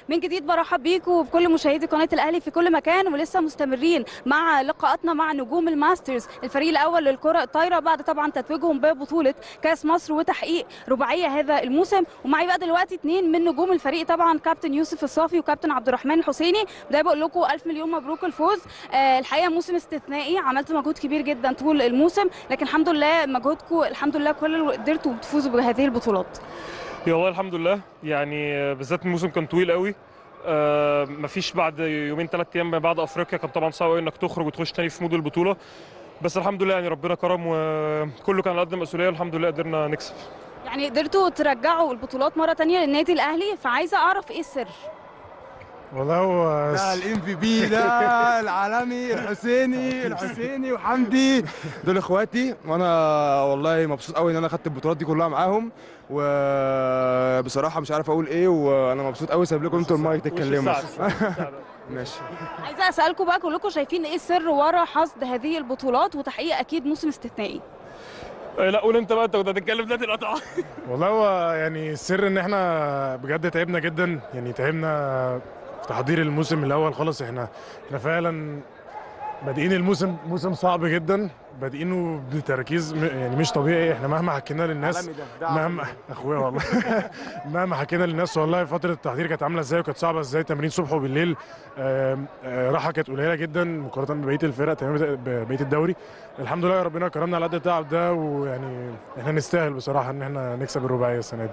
من جديد برحب بيكم وبكل مشاهدي قناه الاهلي في كل مكان ولسه مستمرين مع لقاءاتنا مع نجوم الماسترز الفريق الاول للكره الطايره بعد طبعا تتويجهم ببطوله كاس مصر وتحقيق رباعيه هذا الموسم ومعي بقى دلوقتي اثنين من نجوم الفريق طبعا كابتن يوسف الصافي وكابتن عبد الرحمن الحسيني بدايه بقول لكم الف مليون مبروك الفوز آه الحقيقه موسم استثنائي عملتوا مجهود كبير جدا طول الموسم لكن الحمد لله مجهودكم الحمد لله كل اللي قدرتوا تفوزوا بهذه البطولات يا والله الحمد لله يعني بالذات الموسم كان طويل قوي آه مفيش بعد يومين ثلاث ايام بعد افريقيا كان طبعا صعب قوي انك تخرج وتخش تاني في مود البطوله بس الحمد لله يعني ربنا كرم وكله كان على قد المسؤوليه والحمد لله قدرنا نكسب يعني قدرتوا ترجعوا البطولات مره تانية للنادي الاهلي فعايزه اعرف ايه السر والله هو ده الام في بي ده العالمي الحسيني الحسيني وحمدي دول اخواتي وانا والله مبسوط قوي ان انا خدت البطولات دي كلها معاهم وبصراحه مش عارف اقول ايه وانا مبسوط قوي سايب لكم انتوا المايك تتكلموا ماشي عايزه اسالكم بقى كلكم شايفين ايه السر ورا حصد هذه البطولات وتحقيق اكيد موسم استثنائي آه لا قول انت بقى انت كنت هتتكلم دلوقتي القطعه والله هو يعني السر ان احنا بجد تعبنا جدا يعني تعبنا في تحضير الموسم الاول خالص احنا احنا فعلا بادئين الموسم موسم صعب جدا بادئينه بتركيز م- يعني مش طبيعي احنا مهما حكينا للناس عالمي ده ده مهما اخويا والله مهما حكينا للناس والله فتره التحضير كانت عامله ازاي وكانت صعبه ازاي تمرين صبح وبالليل آم، آه، راحه كانت قليله جدا مقارنه ببقيه الفرق تمام ببقيه الدوري الحمد لله ربنا كرمنا على قد التعب ده ويعني احنا نستاهل بصراحه ان احنا نكسب الرباعيه السنه دي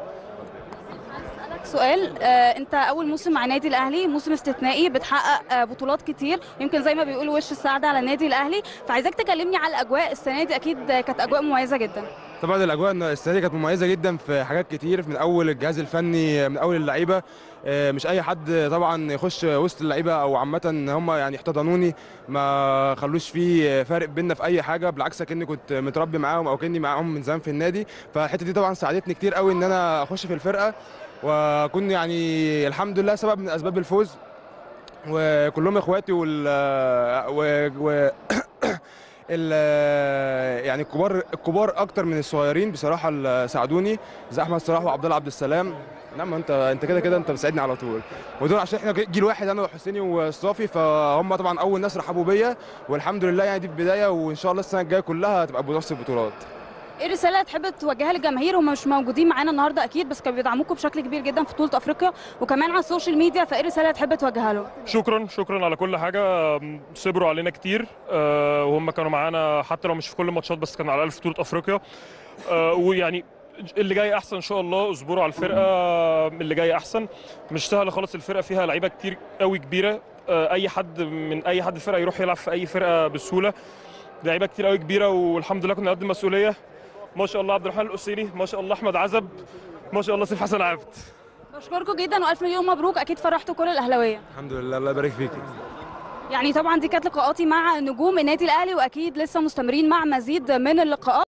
اسالك سؤال آه انت اول موسم مع النادي الاهلي موسم استثنائي بتحقق آه بطولات كتير يمكن زي ما بيقولوا وش السعاده على النادي الاهلي فعايزاك تكلمني على الاجواء السنه دي اكيد آه، كانت اجواء مميزه جدا طبعا الاجواء السنه دي كانت مميزه جدا في حاجات كتير من اول الجهاز الفني من اول اللعيبه آه، مش اي حد طبعا يخش وسط اللعيبه او عامه هم يعني احتضنوني ما خلوش فيه فارق بينا في اي حاجه بالعكس كاني كنت متربي معاهم او كاني معاهم من زمان في النادي فالحته دي طبعا ساعدتني كتير قوي ان انا اخش في الفرقه واكون يعني الحمد لله سبب من اسباب الفوز وكلهم اخواتي وال و... و... ال... يعني الكبار الكبار اكتر من الصغيرين بصراحه اللي ساعدوني زي احمد صلاح وعبد الله عبد السلام نعم انت انت كده كده انت بتساعدني على طول ودول عشان احنا جيل واحد انا وحسيني والصافي فهم طبعا اول ناس رحبوا بيا والحمد لله يعني دي البدايه وان شاء الله السنه الجايه كلها هتبقى بنفس البطولات ايه الرساله اللي تحب توجهها للجماهير هم مش موجودين معانا النهارده اكيد بس كانوا بيدعموكم بشكل كبير جدا في بطوله افريقيا وكمان على السوشيال ميديا فايه الرساله اللي تحب توجهها لهم شكرا شكرا على كل حاجه صبروا علينا كتير آه وهم كانوا معانا حتى لو مش في كل الماتشات بس كان على الاقل في بطوله افريقيا آه ويعني اللي جاي احسن ان شاء الله اصبروا على الفرقه اللي جاي احسن مش سهله خالص الفرقه فيها لعيبه كتير قوي كبيره آه اي حد من اي حد فرقه يروح يلعب في اي فرقه بسهوله لعيبه كتير قوي كبيره والحمد لله كنا قد المسؤوليه ما شاء الله عبد الرحمن القصيري ما شاء الله احمد عزب ما شاء الله سيف حسن عابد بشكركم جدا والف مليون مبروك اكيد فرحتوا كل الاهلاويه الحمد لله الله يبارك فيك يعني طبعا دي كانت لقاءاتي مع نجوم النادي الاهلي واكيد لسه مستمرين مع مزيد من اللقاءات